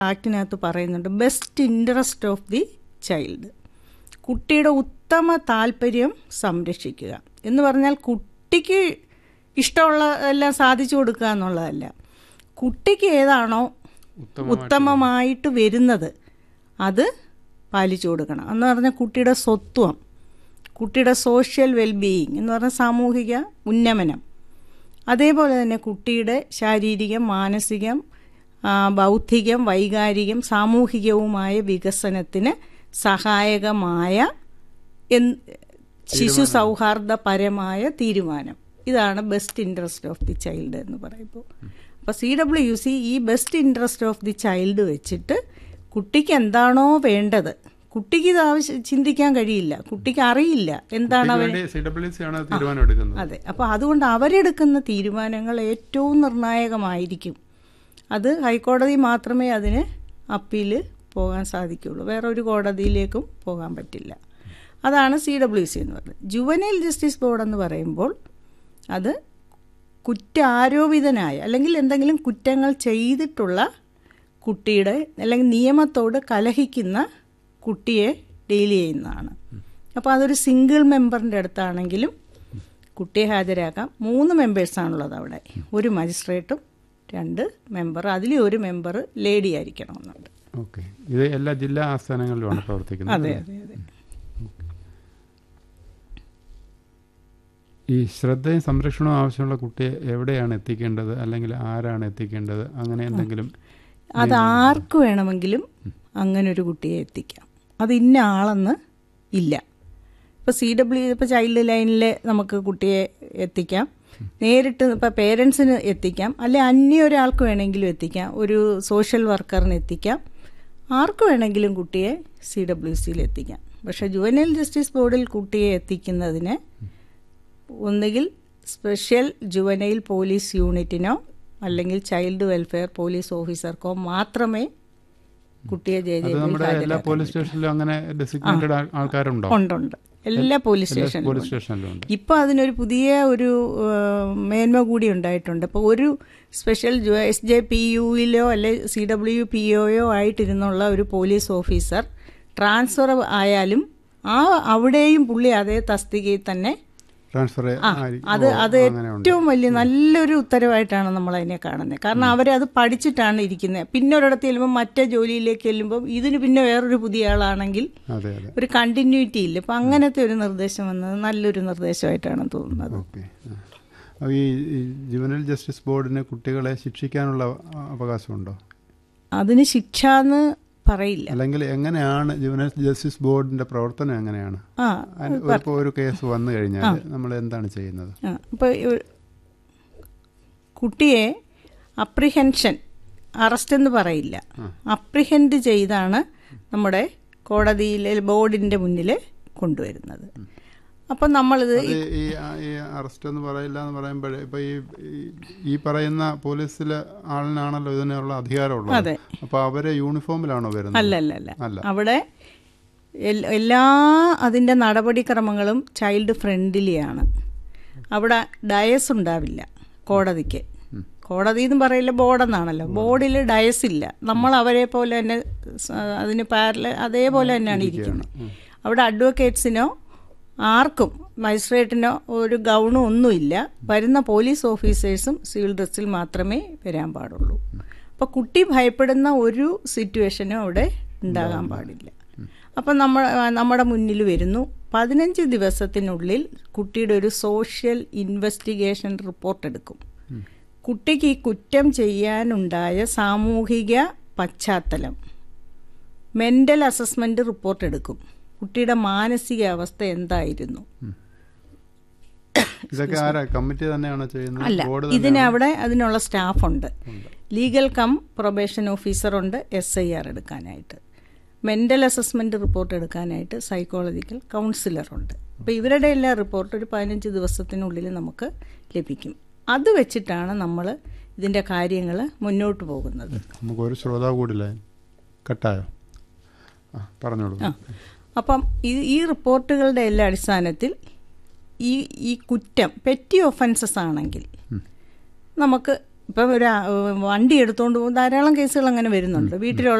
ആക്ടിനകത്ത് പറയുന്നുണ്ട് best interest of the child കുട്ടിയുടെ ഉത്തമ താല്പര്യം സംരക്ഷിക്കുക എന്ന് പറഞ്ഞാൽ കുട്ടിക്ക് ഇഷ്ടമുള്ള എല്ലാം സാധിച്ചു കൊടുക്കുക എന്നുള്ളതല്ല കുട്ടിക്ക് ഏതാണോ ഉത്തമമായിട്ട് വരുന്നത് അത് പാലിച്ചു കൊടുക്കണം എന്ന് പറഞ്ഞാൽ കുട്ടിയുടെ സ്വത്വം കുട്ടിയുടെ സോഷ്യൽ വെൽബീയിങ് എന്ന് പറഞ്ഞാൽ സാമൂഹിക ഉന്നമനം അതേപോലെ തന്നെ കുട്ടിയുടെ ശാരീരികം മാനസികം ആ, ബൗദ്ധികം വൈകാരികം സാമൂഹികവുമായ വികസനത്തിന് സഹായകമായ എൻ- ശിശു സൗഹാർദ്ദപരമായ തീരുമാനം ഇതാണ് best interest of the child എന്ന് പറയുമ്പോൾ അപ്പോൾ സി ഡബ്ല്യു യു സി ഈ best interest of the child വെച്ചിട്ട് കുട്ടിക്ക് എന്താണോ വേണ്ടത് കുട്ടിക്ക് ഇത് ആവശ്യം ചിന്തിക്കാൻ കഴിയില്ല കുട്ടിക്ക് അറിയില്ല എന്താണ് അവൻ സി ഡബ്ല്യു സി ആണ് തീരുമാനം എടുക്കുന്നത് അതെ അപ്പോൾ അതുകൊണ്ട് അവരെടുക്കുന്ന തീരുമാനങ്ങൾ ഏറ്റവും നിർണായകമായിരിക്കും അത് ഹൈക്കോടതി മാത്രമേ അതിന് അപ്പീൽ പോകാൻ സാധിക്കുള്ളൂ വേറെ ഒരു കോടതിയിലേക്കും പോകാൻ പറ്റില്ല അതാണ് സി ഡബ്ല്യു സി എന്ന് പറയുന്നത് ജുവനൈൽ ജസ്റ്റിസ് ബോർഡ് എന്ന് പറയുമ്പോൾ അത് കുറ്റാരോപിതനായ അല്ലെങ്കിൽ എന്തെങ്കിലും കുറ്റങ്ങൾ ചെയ്തിട്ടുള്ള കുട്ടിയുടെ അല്ലെങ്കിൽ നിയമത്തോട് കലഹിക്കുന്ന കുട്ടിയെ ഡീൽ ചെയ്യുന്നതാണ് അപ്പോൾ അതൊരു സിംഗിൾ മെമ്പറിൻ്റെ അടുത്താണെങ്കിലും കുട്ടിയെ ഹാജരാക്കാം മൂന്ന് മെമ്പേഴ്സാണുള്ളത് അവിടെ ഒരു മജിസ്ട്രേറ്റും രണ്ട് മെമ്പർ അതിൽ ഒരു മെമ്പർ ലേഡി ആയിരിക്കണമെന്നുണ്ട് ഓക്കെ ഇത് എല്ലാ ജില്ലാ ആസ്ഥാനങ്ങളിലുമാണ് പ്രവർത്തിക്കുന്നത് അതെ അല്ലേ? അതെ അതെ ഈ ശ്രദ്ധയും സംരക്ഷണവും ആവശ്യമുള്ള കുട്ടിയെ എവിടെയാണ് എത്തിക്കേണ്ടത് അല്ലെങ്കിൽ ആരാണ് എത്തിക്കേണ്ടത് അങ്ങനെ എന്തെങ്കിലും അത് ആർക്ക് വേണമെങ്കിലും അങ്ങനെ ഒരു കുട്ടിയെ എത്തിക്കാം അത് ഇന്ന ആളെന്ന് ഇല്ല ഇപ്പോൾ സി ഡബ്ല്യു ഇപ്പോൾ ചൈൽഡ് ലൈനിൽ നമുക്ക് കുട്ടിയെ എത്തിക്കാം നേരിട്ട് ഇപ്പോൾ പേരൻസിന് എത്തിക്കാം അല്ലെ അന്യ ഒരാൾക്ക് വേണമെങ്കിലും എത്തിക്കാം ഒരു സോഷ്യൽ വർക്കറിന് എത്തിക്കാം ആർക്ക് വേണമെങ്കിലും കുട്ടിയെ സി ഡബ്ല്യു സിയിൽ എത്തിക്കാം പക്ഷേ ജുവനൈൽ ജസ്റ്റിസ് ബോർഡിൽ കുട്ടിയെ എത്തിക്കുന്നതിന് ഒന്നുകിൽ സ്പെഷ്യൽ ജുവനൈൽ പോലീസ് യൂണിറ്റിനോ അല്ലെങ്കിൽ ചൈൽഡ് വെൽഫെയർ പോലീസ് ഓഫീസർക്കോ മാത്രമേ കുട്ടിയെ ജെ അത് ജെ നമ്മുടെ എല്ലാ പോലീസ് സ്റ്റേഷനിലും അങ്ങനെ ഡെസിഗ്നേറ്റഡ് ആൾക്കാരുണ്ടോ ഉണ്ടുണ്ട് എല്ലാ പോലീസ് എല്ലാ സ്റ്റേഷനിലും പോലീസ് സ്റ്റേഷനിലും ഉണ്ട് ഇപ്പോൾ അതിനൊരു പുതിയ ഒരു ഏഹ്, മേന്മ കൂടി ഉണ്ടായിട്ടുണ്ട് അപ്പോൾ ഒരു സ്പെഷ്യൽ എസ് ജെ പി യുയിലോ അല്ലെ സി ഡബ്ല്യു പി ഒയോ ആയിട്ടിരുന്നുള്ള ഒരു പോലീസ് ഓഫീസർ ട്രാൻസ്ഫർ ആയാലും ആ അവിടെയും പുള്ളി അതേ തസ്തികയിൽ തന്നെ ട്രാൻസ്ഫർ അത് അത് ഏറ്റവും വലിയ നല്ലൊരു ഉത്തരവായിട്ടാണ് നമ്മൾ അതിനെ കാണുന്നത് കാരണം അവരത് പഠിച്ചിട്ടാണ് ഇരിക്കുന്നത് പിന്നെ ഒരിടത്ത് ചെല്ലുമ്പോൾ മറ്റേ ജോലിയിലേക്ക് ചെല്ലുമ്പോൾ ഇതിന് പിന്നെ വേറൊരു പുതിയ ആളാണെങ്കിൽ അതെ അതെ ഒരു കണ്ടിന്യൂറ്റി ഇല്ല അപ്പം അങ്ങനത്തെ ഒരു നിർദ്ദേശം വന്നത് നല്ലൊരു നിർദ്ദേശമായിട്ടാണ് തോന്നുന്നത് ഓക്കെ അപ്പോൾ ഈ ജുവനൽ ജസ്റ്റിസ് ബോർഡിന് കുട്ടികളെ ശിക്ഷിക്കാനുള്ള അ- അവകാശമുണ്ടോ അതിന് ശിക്ഷ എന്ന് പറയില്ല അല്ലെങ്കിൽ എങ്ങനെയാണ് ജുവനൽ ജസ്റ്റിസ് ബോർഡിന്റെ പ്രവർത്തനം എങ്ങനെയാണ് ആ അതിന് ഇപ്പോൾ ഒരു കേസ് വന്നു കഴിഞ്ഞാൽ നമ്മൾ എന്താണ് ചെയ്യുന്നത് ആ ഇപ്പോൾ കുട്ടിയെ അപ്രിഹെൻഷൻ അറസ്റ്റ് എന്ന് പറയില്ല അപ്രിഹെൻഡ് ചെയ്താണ് നമ്മുടെ കോടതിയിലെ ബോർഡിൻ്റെ മുന്നിൽ കൊണ്ടുവരുന്നത് അപ്പം നമ്മളിത് അത് ഈ ഈ അറസ്റ്റ് എന്ന് പറയില്ല എന്ന് പറയുമ്പോഴേ ഇപ്പൊ ഈ ഈ- ഈ പറയുന്ന പോലീസിലെ ആളിനാണല്ലോ ഇതിനുള്ള അധികാരമുള്ളത് അതെ. അപ്പൊ അവര് യൂണിഫോമിലാണോ വരുന്നത് അല്ല അല്ല അല്ല അല്ല. അവിടെ എൽ- എല്ലാ അതിൻ്റെ നടപടിക്രമങ്ങളും ചൈൽഡ് ഫ്രണ്ട്ലിയാണ് അവിടെ ഡയസ് ഉണ്ടാവില്ല കോടതിക്ക് കോടതി എന്ന് പറയില്ല ബോർഡെന്നാണല്ലോ ബോർഡിൽ ഡയസ് ഇല്ല നമ്മൾ അവരെ പോലെ തന്നെ സ- അതിന് പാരല അതേപോലെ തന്നെയാണ് ഇരിക്കുന്നത് അവിടെ അഡ്വക്കേറ്റ്സിനോ ആർക്കും മജിസ്ട്രേറ്റിനോ ഒരു ഗൗണും ഒന്നുമില്ല വരുന്ന പോലീസ് ഓഫീസേഴ്സും സിവിൽ ഡ്രസ്സിൽ മാത്രമേ വരാൻ പാടുള്ളൂ അപ്പോൾ കുട്ടി ഭയപ്പെടുന്ന ഒരു സിറ്റുവേഷനും അവിടെ ഉണ്ടാകാൻ പാടില്ല അപ്പം നമ്മൾ നമ്മുടെ മുന്നിൽ വരുന്നു പതിനഞ്ച് ദിവസത്തിനുള്ളിൽ കുട്ടിയുടെ ഒരു സോഷ്യൽ ഇൻവെസ്റ്റിഗേഷൻ റിപ്പോർട്ട് എടുക്കും കുട്ടിക്ക് ഈ കുറ്റം ചെയ്യാനുണ്ടായ സാമൂഹിക പശ്ചാത്തലം മെൻ്റൽ അസസ്മെൻ്റ് റിപ്പോർട്ട് എടുക്കും കുട്ടിയുടെ മാനസികാവസ്ഥ എന്തായിരുന്നു ഇതൊക്കെ ആരാ കമ്മിറ്റി തന്നെയാണോ ചെയ്യുന്നത് അല്ല ബോർഡ് ഇതിന് അവിടെ അതിനുള്ള സ്റ്റാഫുണ്ട് ലീഗൽ കം പ്രൊബേഷൻ ഓഫീസറുണ്ട് എസ് ഐ ആർ എടുക്കാനായിട്ട് മെൻ്റൽ അസസ്മെൻ്റ് റിപ്പോർട്ട് എടുക്കാനായിട്ട് സൈക്കോളജിക്കൽ കൗൺസിലറുണ്ട് അപ്പോൾ ഇവരുടെ എല്ലാ റിപ്പോർട്ട് ഒരു പതിനഞ്ച് ദിവസത്തിനുള്ളിൽ നമുക്ക് ലഭിക്കും അത് വെച്ചിട്ടാണ് നമ്മൾ ഇതിൻ്റെ കാര്യങ്ങൾ മുന്നോട്ട് പോകുന്നത് നമുക്ക് ഒരു ശ്രോതാവ് കൂടില്ല കട്ടായോ ആ പറഞ്ഞോളൂ ആ അപ്പം ഈ ഈ റിപ്പോർട്ടുകളുടെ എല്ലാ അടിസ്ഥാനത്തിൽ ഈ ഈ കുറ്റം പെറ്റി ഒഫൻസസ് ആണെങ്കിൽ നമുക്ക് ഇപ്പം ഒരു ആ, വണ്ടി എടുത്തുകൊണ്ട് പോകും ധാരാളം കേസുകൾ അങ്ങനെ വരുന്നുണ്ട് വീട്ടിലുള്ള